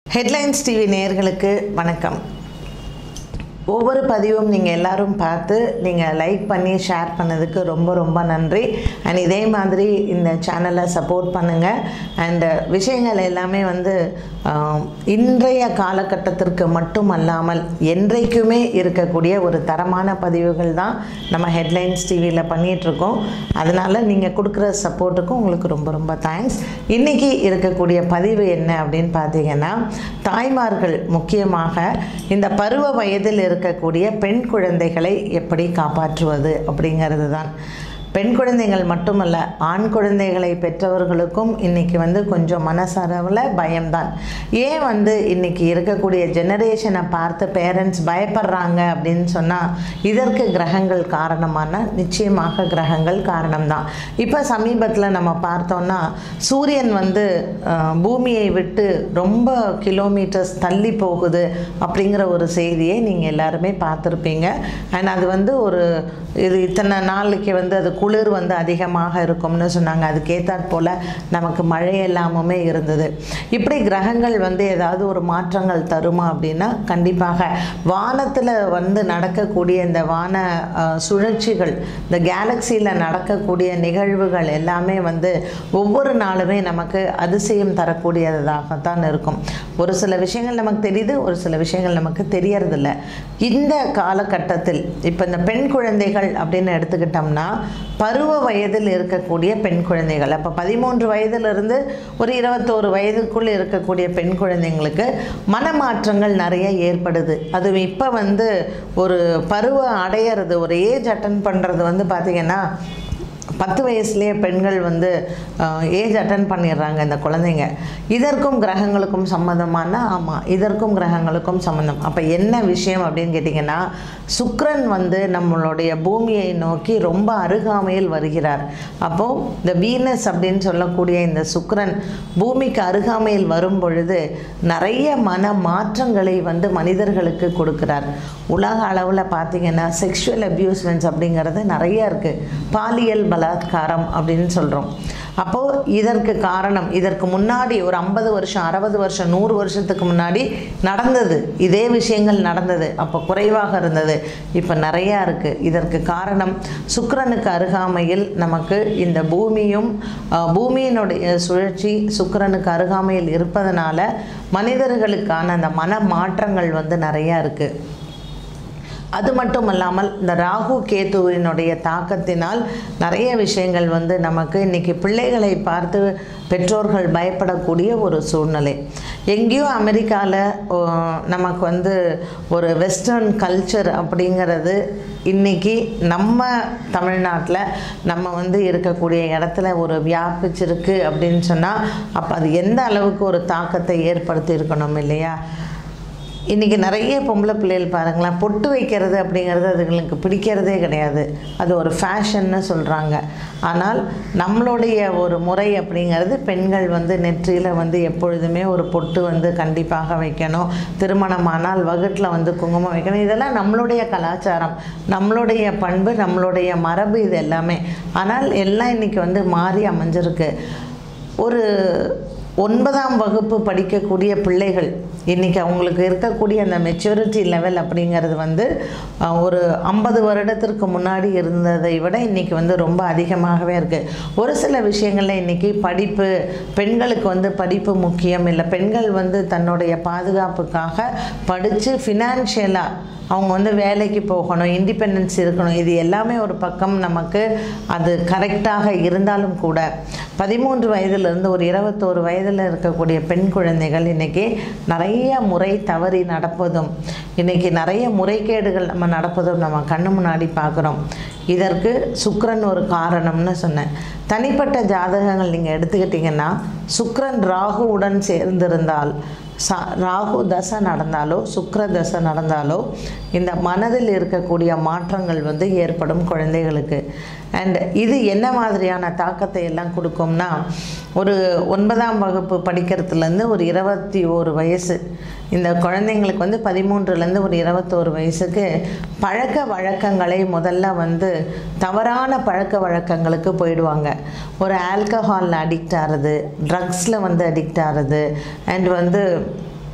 headlines TV நேயர்களுக்கு வணக்கம் ஒவ்வொரு பதிவும் நீங்கள் எல்லாரும் பார்த்து நீங்கள் லைக் பண்ணி ஷேர் பண்ணதுக்கு ரொம்ப ரொம்ப நன்றி அண்ட் இதே மாதிரி இந்த சேனலை சப்போர்ட் பண்ணுங்கள் அண்ட் விஷயங்கள் எல்லாமே வந்து ஆஹ், இன்றைய காலகட்டத்திற்கு மட்டும் அல்லாமல் என்றைக்குமே இருக்கக்கூடிய ஒரு தரமான பதிவுகள் தான் நம்ம ஹெட்லைன்ஸ் டிவியில் பண்ணிகிட்ருக்கோம் அதனால் நீங்கள் கொடுக்குற சப்போர்ட்டுக்கும் உங்களுக்கு ரொம்ப ரொம்ப தேங்க்ஸ் இன்றைக்கி இருக்கக்கூடிய பதிவு என்ன அப்படின்னு பார்த்தீங்கன்னா தாய்மார்கள் முக்கியமாக இந்த பருவ வயதில் இருக்கக்கூடிய பெண் குழந்தைகளை எப்படி காப்பாற்றுவது அப்படிங்கிறது தான் பெண் குழந்தைகள் மட்டுமல்ல ஆண் குழந்தைகளை பெற்றவர்களுக்கும் இன்றைக்கி வந்து கொஞ்சம் மனசளவில் பயம்தான் ஏன் வந்து இன்றைக்கி இருக்கக்கூடிய ஜெனரேஷனை பார்த்து பேரண்ட்ஸ் பயப்படுறாங்க அப்படின்னு சொன்னால் இதற்கு கிரகங்கள் காரணமான நிச்சயமாக கிரகங்கள் காரணம்தான் இப்போ சமீபத்தில் நம்ம பார்த்தோன்னா சூரியன் வந்து அஹ், பூமியை விட்டு ரொம்ப கிலோமீட்டர்ஸ் தள்ளி போகுது அப்படிங்கிற ஒரு செய்தியை நீங்கள் எல்லாருமே பார்த்துருப்பீங்க அண்ட் அது வந்து ஒரு இது இத்தனை நாளைக்கு வந்து அது குளிர் வந்து அதிகமாக இருக்கும்னு சொன்னாங்க அதுக்கேற்றாற் போல் நமக்கு மழை எல்லாமுமே இருந்தது இப்படி கிரகங்கள் வந்து ஏதாவது ஒரு மாற்றங்கள் தருமா அப்படின்னா கண்டிப்பாக வானத்தில் வந்து நடக்கக்கூடிய இந்த வான அஹ், சுழற்சிகள் இந்த கேலக்சியில் நடக்கக்கூடிய நிகழ்வுகள் எல்லாமே வந்து ஒவ்வொரு நாளுமே நமக்கு அதிசயம் தரக்கூடியதாகத்தான் இருக்கும் ஒரு சில விஷயங்கள் நமக்கு தெரியுது ஒரு சில விஷயங்கள் நமக்கு தெரியறதில்ல இந்த காலகட்டத்தில் இப்போ இந்த பெண் குழந்தைகள் அப்படின்னு எடுத்துக்கிட்டோம்னா பருவ வயதில் இருக்கக்கூடிய பெண் குழந்தைகள் அப்போ பதிமூன்று வயதிலிருந்து ஒரு இருபத்தோரு வயதுக்குள் இருக்கக்கூடிய பெண் குழந்தைங்களுக்கு மனமாற்றங்கள் நிறைய ஏற்படுது அது இப்போ வந்து ஒரு பருவ அடையிறது ஒரு ஏஜ் அட்டன் பண்ணுறது வந்து பார்த்திங்கன்னா பத்து வயசுலேயே பெண்கள் வந்து ஏஜ் அட்டன் பண்ணிடுறாங்க இந்த குழந்தைங்க இதற்கும் கிரகங்களுக்கும் சம்மந்தமான ஆமாம் இதற்கும் கிரகங்களுக்கும் சம்மந்தம் அப்போ என்ன விஷயம் அப்படின்னு கேட்டிங்கன்னா சுக்கிரன் வந்து நம்மளுடைய பூமியை நோக்கி ரொம்ப அருகாமையில் வருகிறார் அப்போது இந்த வீனஸ் அப்படின்னு சொல்லக்கூடிய இந்த சுக்கிரன் பூமிக்கு அருகாமையில் வரும் பொழுது நிறைய மன மாற்றங்களை வந்து மனிதர்களுக்கு கொடுக்கிறார் உலக அளவில் பார்த்தீங்கன்னா செக்ஷுவல் அப்யூஸ்மெண்ட்ஸ் அப்படிங்கிறது நிறைய இருக்குது பாலியல் பலாத்காரம் அப்படின்னு சொல்கிறோம் அப்போது இதற்கு காரணம் இதற்கு முன்னாடி ஒரு ஐம்பது வருஷம் அறுபது வருஷம் நூறு வருஷத்துக்கு முன்னாடி நடந்தது இதே விஷயங்கள் நடந்தது அப்போ குறைவாக இருந்தது இப்போ நிறையா இருக்குது இதற்கு காரணம் சுக்கிரனுக்கு அருகாமையில் நமக்கு இந்த பூமியும் அஹ், பூமியினுடைய சுழற்சி சுக்கிரனுக்கு அருகாமையில் இருப்பதனால மனிதர்களுக்கான அந்த மன மாற்றங்கள் வந்து நிறையா இருக்குது அது மட்டும் அல்லாமல் இந்த ராகு கேதுவினுடைய தாக்கத்தினால் நிறைய விஷயங்கள் வந்து நமக்கு இன்றைக்கி பிள்ளைகளை பார்த்து பெற்றோர்கள் பயப்படக்கூடிய ஒரு சூழ்நிலை எங்கேயோ அமெரிக்காவில் நமக்கு வந்து ஒரு வெஸ்டர்ன் கல்ச்சர் அப்படிங்கிறது இன்றைக்கி நம்ம தமிழ்நாட்டில் நம்ம வந்து இருக்கக்கூடிய இடத்துல ஒரு வியாபிச்சிருக்கு அப்படின்னு சொன்னால் அப்போ அது எந்த அளவுக்கு ஒரு தாக்கத்தை ஏற்படுத்தி இருக்கணும் இல்லையா இன்றைக்கி நிறைய பொம்பளை பிள்ளைகள் பாருங்களேன் பொட்டு வைக்கிறது அப்படிங்கிறது அதுங்களுக்கு பிடிக்கிறதே கிடையாது அது ஒரு ஃபேஷன்னு சொல்கிறாங்க ஆனால் நம்மளுடைய ஒரு முறை அப்படிங்கிறது பெண்கள் வந்து நெற்றியில் வந்து எப்பொழுதுமே ஒரு பொட்டு வந்து கண்டிப்பாக வைக்கணும் திருமணமானால் வகுட்டில் வந்து குங்குமம் வைக்கணும் இதெல்லாம் நம்மளுடைய கலாச்சாரம் நம்மளுடைய பண்பு நம்மளுடைய மரபு இது எல்லாமே ஆனால் எல்லாம் இன்றைக்கி வந்து மாறி அமைஞ்சிருக்கு ஒரு ஒன்பதாம் வகுப்பு படிக்கக்கூடிய பிள்ளைகள் இன்றைக்கி அவங்களுக்கு இருக்கக்கூடிய அந்த மெச்சூரிட்டி லெவல் அப்படிங்கிறது வந்து அஹ், ஒரு ஐம்பது வருடத்திற்கு முன்னாடி இருந்ததை விட இன்றைக்கி வந்து ரொம்ப அதிகமாகவே இருக்குது ஒரு சில விஷயங்களில் இன்றைக்கி படிப்பு பெண்களுக்கு வந்து படிப்பு முக்கியம் இல்லை பெண்கள் வந்து தன்னுடைய பாதுகாப்புக்காக படித்து ஃபினான்ஷியலாக அவங்க வந்து வேலைக்கு போகணும் இண்டிபெண்டன்ஸ் இருக்கணும் இது எல்லாமே ஒரு பக்கம் நமக்கு அது கரெக்டாக இருந்தாலும் கூட பதிமூன்று வயதிலிருந்து ஒரு இருபத்தோரு வயதில் இருக்கக்கூடிய பெண் குழந்தைகள் இன்றைக்கி நிறைய முறை தவறி நடப்பதும் இன்றைக்கி நிறைய முறைகேடுகள் நம்ம நடப்பதும் நம்ம கண்ணு முன்னாடி பார்க்குறோம் இதற்கு சுக்கிரன் ஒரு காரணம்னு சொன்னேன் தனிப்பட்ட ஜாதகங்கள் நீங்கள் எடுத்துக்கிட்டிங்கன்னா சுக்கிரன் ராகுவுடன் சேர்ந்திருந்தால் சா ராகு தசை நடந்தாலோ சுக்கிர தசை நடந்தாலோ இந்த மனதில் இருக்கக்கூடிய மாற்றங்கள் வந்து ஏற்படும் குழந்தைகளுக்கு அண்ட் இது என்ன மாதிரியான தாக்கத்தை எல்லாம் கொடுக்கும்னா ஒரு ஒன்பதாம் வகுப்பு படிக்கிறதுலேருந்து ஒரு இருபத்தி ஓரு வயசு இந்த குழந்தைங்களுக்கு வந்து பதிமூன்றுலேருந்து ஒரு இருபத்தோரு வயசுக்கு பழக்க வழக்கங்களை முதல்ல வந்து தவறான பழக்க வழக்கங்களுக்கு போயிடுவாங்க ஒரு ஆல்கஹாலில் அடிக்ட் ஆகிறது ட்ரக்ஸில் வந்து அடிக்ட் ஆகிறது அண்ட் வந்து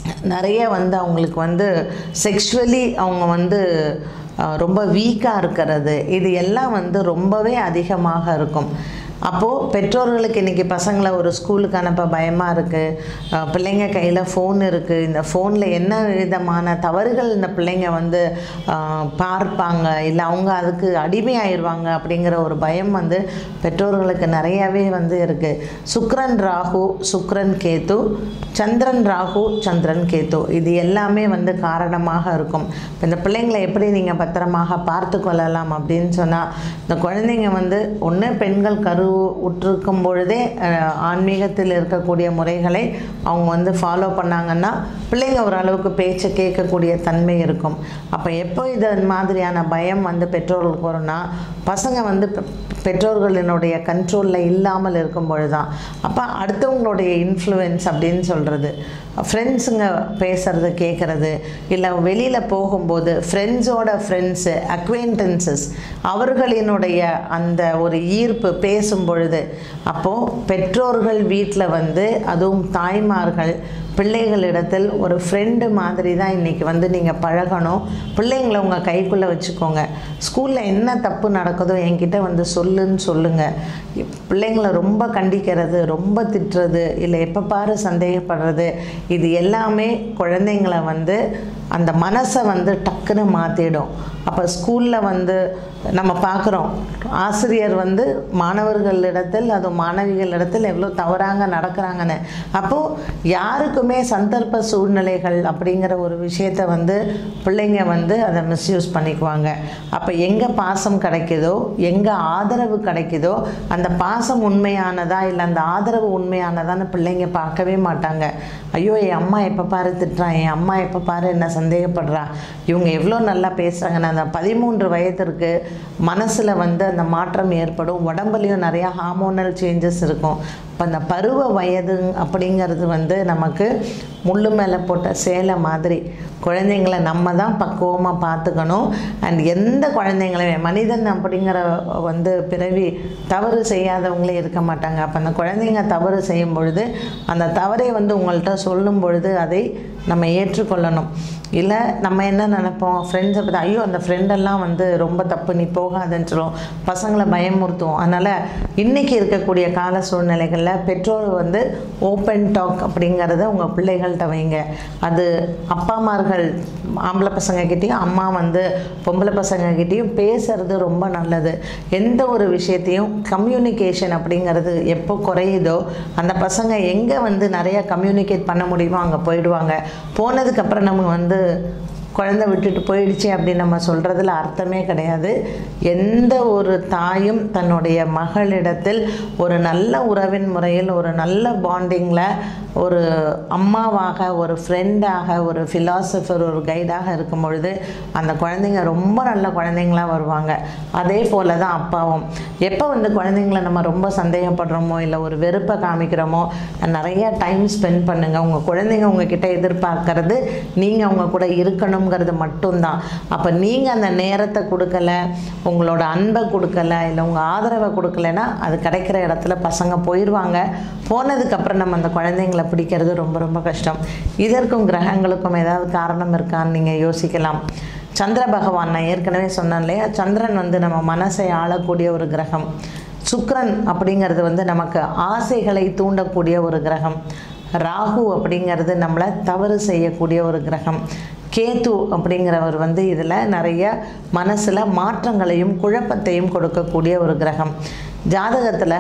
நிறைய வந்து அவங்களுக்கு வந்து செக்ஷுவலி அவங்க வந்து அஹ், ரொம்ப வீக்காக இருக்கிறது இது எல்லாம் வந்து ரொம்பவே அதிகமாக இருக்கும் அப்போது பெற்றோர்களுக்கு இன்றைக்கி பசங்களை ஒரு ஸ்கூலுக்கு அனுப்ப பயமாக இருக்குது பிள்ளைங்க கையில் ஃபோன் இருக்குது இந்த ஃபோனில் என்ன விதமான தவறுகள் இந்த பிள்ளைங்க வந்து அஹ், பார்ப்பாங்க இல்லை அவங்க அதுக்கு அடிமையாயிருவாங்க அப்படிங்கிற ஒரு பயம் வந்து பெற்றோர்களுக்கு நிறையாவே வந்து இருக்குது சுக்ரன் ராகு சுக்ரன் கேது சந்திரன் ராகு சந்திரன் கேது இது எல்லாமே வந்து காரணமாக இருக்கும் இப்ப இந்த பிள்ளைங்களை எப்படி நீங்கள் பத்திரமாக பார்த்து கொள்ளலாம் அப்படின்னு சொன்னால் இந்த குழந்தைங்க வந்து ஒன்று பெண்கள் கரு உற்றிருக்கும் பொழுதே அஹ், ஆன்மீகத்தில் இருக்கக்கூடிய முறைகளை அவங்க வந்து ஃபாலோ பண்ணாங்கன்னா பிள்ளைங்க ஓரளவுக்கு பேச்சை கேட்கக்கூடிய தன்மை இருக்கும் அப்போ எப்போ இது மாதிரியான பயம் வந்து பெற்றோர்களுக்கு வரும்னா பசங்க வந்து பெ- பெற்றோர்களினுடைய கண்ட்ரோலில் இல்லாமல் இருக்கும் பொழுது தான் அப்போ அடுத்தவங்களுடைய இன்ஃப்ளூயன்ஸ் அப்படின்னு சொல்கிறது ஃப்ரெண்ட்ஸுங்க பேசுறது கேட்குறது இல்லை வெளியில் போகும்போது ஃப்ரெண்ட்ஸோட ஃப்ரெண்ட்ஸு அக்வைண்டன்சஸ் அவர்களினுடைய அந்த ஒரு ஈர்ப்பு பேசும் பொழுது அப்போது பெற்றோர்கள் வீட்டில் வந்து அதுவும் தாய்மார்கள் பிள்ளைகளிடத்தில் ஒரு ஃப்ரெண்டு மாதிரி தான் இன்றைக்கி வந்து நீங்கள் பழகணும் பிள்ளைங்களை உங்கள் கைக்குள்ளே வச்சுக்கோங்க ஸ்கூலில் என்ன தப்பு நடக்குதோ என்கிட்ட வந்து சொல்லுன்னு சொல்லுங்கள் பிள்ளைங்களை ரொம்ப கண்டிக்கிறது ரொம்ப திட்டுறது இல்லை எப்போ பாரு சந்தேகப்படுறது இது எல்லாமே குழந்தைங்களை வந்து அந்த மனசை வந்து டக்குன்னு மாற்றிடும் அப்போ ஸ்கூலில் வந்து நம்ம பார்க்குறோம் ஆசிரியர் வந்து மாணவர்களிடத்தில் அதுவும் மாணவிகளிடத்தில் எவ்வளோ தவறாக நடக்கிறாங்கன்னு அப்போது யாருக்குமே சந்தர்ப்ப சூழ்நிலைகள் அப்படிங்கிற ஒரு விஷயத்தை வந்து பிள்ளைங்க வந்து அதை மிஸ்யூஸ் பண்ணிக்குவாங்க அப்போ எங்கே பாசம் கிடைக்குதோ எங்கே ஆதரவு கிடைக்குதோ அந்த பாசம் உண்மையானதா இல்லை அந்த ஆதரவு உண்மையானதான்னு பிள்ளைங்க பார்க்கவே மாட்டாங்க ஐயோ என் அம்மா எப்போ பாரு திட்டுறான் என் அம்மா எப்போ பாரு என்ன சந்தேகப்படுறா இவங்க எவ்வளோ நல்லா பேசுகிறாங்க நான் அந்த பதிமூன்று வயதிற்கு மனசில் வந்து அந்த மாற்றம் ஏற்படும் உடம்புலையும் நிறையா ஹார்மோனல் சேஞ்சஸ் இருக்கும் இப்போ அந்த பருவ வயது அப்படிங்கிறது வந்து நமக்கு முள்ளு மேலே போட்ட சேலை மாதிரி குழந்தைங்களை நம்ம தான் பக்குவமாக பார்த்துக்கணும் அண்ட் எந்த குழந்தைங்களுமே மனிதன் அப்படிங்கிற வந்து பிறவி தவறு செய்யாதவங்களே இருக்க மாட்டாங்க அப்போ அந்த குழந்தைங்க தவறு செய்யும் பொழுது அந்த தவறை வந்து உங்கள்கிட்ட சொல்லும் பொழுது அதை நம்ம ஏற்றுக்கொள்ளணும் இல்லை நம்ம என்ன நினைப்போம் ஃப்ரெண்ட்ஸை பற்றி ஐயோ அந்த ஃப்ரெண்டெல்லாம் வந்து ரொம்ப தப்பு நீ போகாதுன்னு சொல்லுவோம் பசங்களை பயமுறுத்துவோம் அதனால் இன்றைக்கி இருக்கக்கூடிய கால சூழ்நிலைகளில் பெற்றோர் வந்து ஓப்பன் டாக் அப்படிங்கிறத உங்கள் பிள்ளைகள்கிட்ட வைங்க அது அப்பாமார்கள் ஆம்பளை பசங்கக்கிட்டேயும் அம்மா வந்து பொம்பளை பசங்கக்கிட்டேயும் பேசுறது ரொம்ப நல்லது எந்த ஒரு விஷயத்தையும் கம்யூனிகேஷன் அப்படிங்கிறது எப்போ குறையுதோ அந்த பசங்க எங்கே வந்து நிறைய கம்யூனிகேட் பண்ண முடியுமோ அங்கே போயிடுவாங்க போனதுக்கப்புறம் நம்ம வந்து குழந்தை விட்டுட்டு போயிடுச்சு அப்படின்னு நம்ம சொல்கிறதுல அர்த்தமே கிடையாது எந்த ஒரு தாயும் தன்னுடைய மகளிடத்தில் ஒரு நல்ல உறவின் முறையில் ஒரு நல்ல பாண்டிங்கில் ஒரு அம்மாவாக ஒரு ஃப்ரெண்டாக ஒரு ஃபிலாசபர் ஒரு கைடாக இருக்கும் பொழுது அந்த குழந்தைங்க ரொம்ப நல்ல குழந்தைங்களாக வருவாங்க அதே போல் தான் அப்பாவும் எப்போ வந்து குழந்தைங்கள நம்ம ரொம்ப சந்தேகப்படுறோமோ இல்லை ஒரு வெறுப்பை காமிக்கிறோமோ நிறைய டைம் ஸ்பெண்ட் பண்ணுங்கள் உங்கள் குழந்தைங்க உங்ககிட்ட எதிர்பார்க்கறது நீங்கள் அவங்க கூட இருக்கணுங்கிறது மட்டும்தான் அப்போ நீங்கள் அந்த நேரத்தை கொடுக்கல உங்களோட அன்பை கொடுக்கல இல்லை உங்கள் ஆதரவை கொடுக்கலன்னா அது கிடைக்கிற இடத்துல பசங்க போயிடுவாங்க போனதுக்கப்புறம் நம்ம அந்த குழந்தைங்களை பிடிக்கிறது ரொம்ப ரொம்ப கஷ்டம் இதற்கும் கிரகங்களுக்கும் ஏதாவது காரணம் இருக்கான்னு நீங்கள் யோசிக்கலாம் சந்திர பகவான் நான் ஏற்கனவே சொன்னேன் இல்லையா சந்திரன் வந்து நம்ம மனசை ஆளக்கூடிய ஒரு கிரகம் சுக்கிரன் அப்படிங்கிறது வந்து நமக்கு ஆசைகளை தூண்டக்கூடிய ஒரு கிரகம் ராகு அப்படிங்கிறது நம்மளை தவறு செய்யக்கூடிய ஒரு கிரகம் கேது அப்படிங்கிறவர் வந்து இதில் நிறைய மனசில் மாற்றங்களையும் குழப்பத்தையும் கொடுக்கக்கூடிய ஒரு கிரகம் ஜாதகத்தில்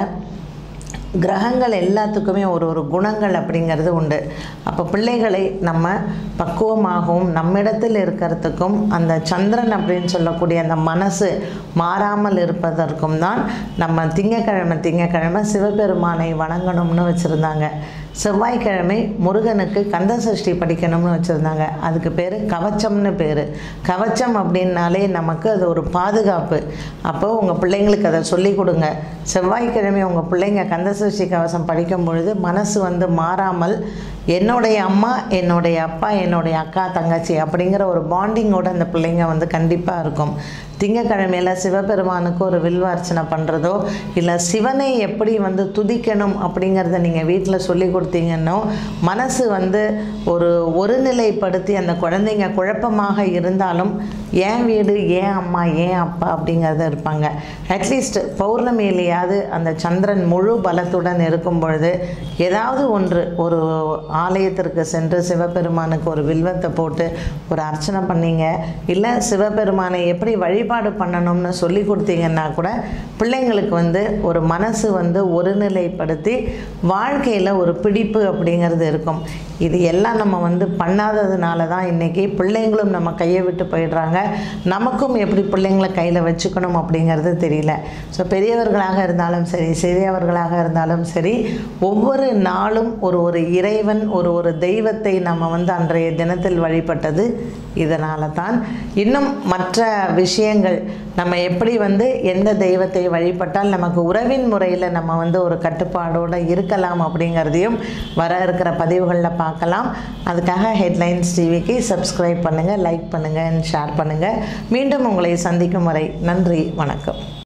கிரகங்கள் எல்லாத்துக்குமே ஒரு ஒரு குணங்கள் அப்படிங்கிறது உண்டு அப்போ பிள்ளைகளை நம்ம பக்குவமாகவும் நம்மிடத்தில் இருக்கிறதுக்கும் அந்த சந்திரன் அப்படின்னு சொல்லக்கூடிய அந்த மனசு மாறாமல் இருப்பதற்கும் தான் நம்ம திங்கக்கிழமை திங்கக்கிழமை சிவபெருமானை வணங்கணும்னு வச்சுருந்தாங்க செவ்வாய்க்கிழமை முருகனுக்கு கந்த சஷ்டி படிக்கணும்னு வச்சுருந்தாங்க அதுக்கு பேர் கவச்சம்னு பேர் கவச்சம் அப்படின்னாலே நமக்கு அது ஒரு பாதுகாப்பு அப்போ உங்கள் பிள்ளைங்களுக்கு அதை சொல்லி கொடுங்க செவ்வாய்க்கிழமை உங்கள் பிள்ளைங்க கந்த சஷ்டி கவசம் படிக்கும் பொழுது மனசு வந்து மாறாமல் என்னுடைய அம்மா என்னுடைய அப்பா என்னுடைய அக்கா தங்கச்சி அப்படிங்கிற ஒரு பாண்டிங்கோட அந்த பிள்ளைங்க வந்து கண்டிப்பாக இருக்கும் திங்கக்கிழமையில் சிவபெருமானுக்கு ஒரு வில்வார்ச்சனை பண்ணுறதோ இல்லை சிவனை எப்படி வந்து துதிக்கணும் அப்படிங்கிறத நீங்கள் வீட்டில் சொல்லி கொடுத்து கொடுத்தீங்கன்னோ மனசு வந்து ஒரு ஒருநிலைப்படுத்தி அந்த குழந்தைங்க குழப்பமாக இருந்தாலும் ஏன் வீடு ஏன் அம்மா ஏன் அப்பா அப்படிங்கிறத இருப்பாங்க அட்லீஸ்ட் பௌர்ணமியிலேயாவது அந்த சந்திரன் முழு பலத்துடன் இருக்கும் பொழுது ஏதாவது ஒன்று ஒரு ஆலயத்திற்கு சென்று சிவபெருமானுக்கு ஒரு வில்வத்தை போட்டு ஒரு அர்ச்சனை பண்ணீங்க இல்லை சிவபெருமானை எப்படி வழிபாடு பண்ணணும்னு சொல்லி கொடுத்தீங்கன்னா கூட பிள்ளைங்களுக்கு வந்து ஒரு மனசு வந்து ஒருநிலைப்படுத்தி வாழ்க்கையில் ஒரு பிடிப்பு அப்படிங்கிறது இருக்கும் இது எல்லாம் நம்ம வந்து பண்ணாததுனால தான் இன்றைக்கி பிள்ளைங்களும் நம்ம கையை விட்டு போயிடுறாங்க நமக்கும் எப்படி பிள்ளைங்களை கையில் வச்சுக்கணும் அப்படிங்கிறது தெரியல ஸோ பெரியவர்களாக இருந்தாலும் சரி சிறியவர்களாக இருந்தாலும் சரி ஒவ்வொரு நாளும் ஒரு ஒரு இறைவன் ஒரு ஒரு தெய்வத்தை நம்ம வந்து அன்றைய தினத்தில் வழிபட்டது இதனால தான் இன்னும் மற்ற விஷயங்கள் நம்ம எப்படி வந்து எந்த தெய்வத்தை வழிபட்டால் நமக்கு உறவின் முறையில் நம்ம வந்து ஒரு கட்டுப்பாடோடு இருக்கலாம் அப்படிங்கிறதையும் வர இருக்கிற பதிவுகளில் பார்க்கலாம் அதுக்காக ஹெட்லைன்ஸ் டிவிக்கு சப்ஸ்கிரைப் பண்ணுங்கள் லைக் பண்ணுங்கள் ஷேர் பண்ணுங்கள் மீண்டும் உங்களை சந்திக்கும் வரை நன்றி வணக்கம்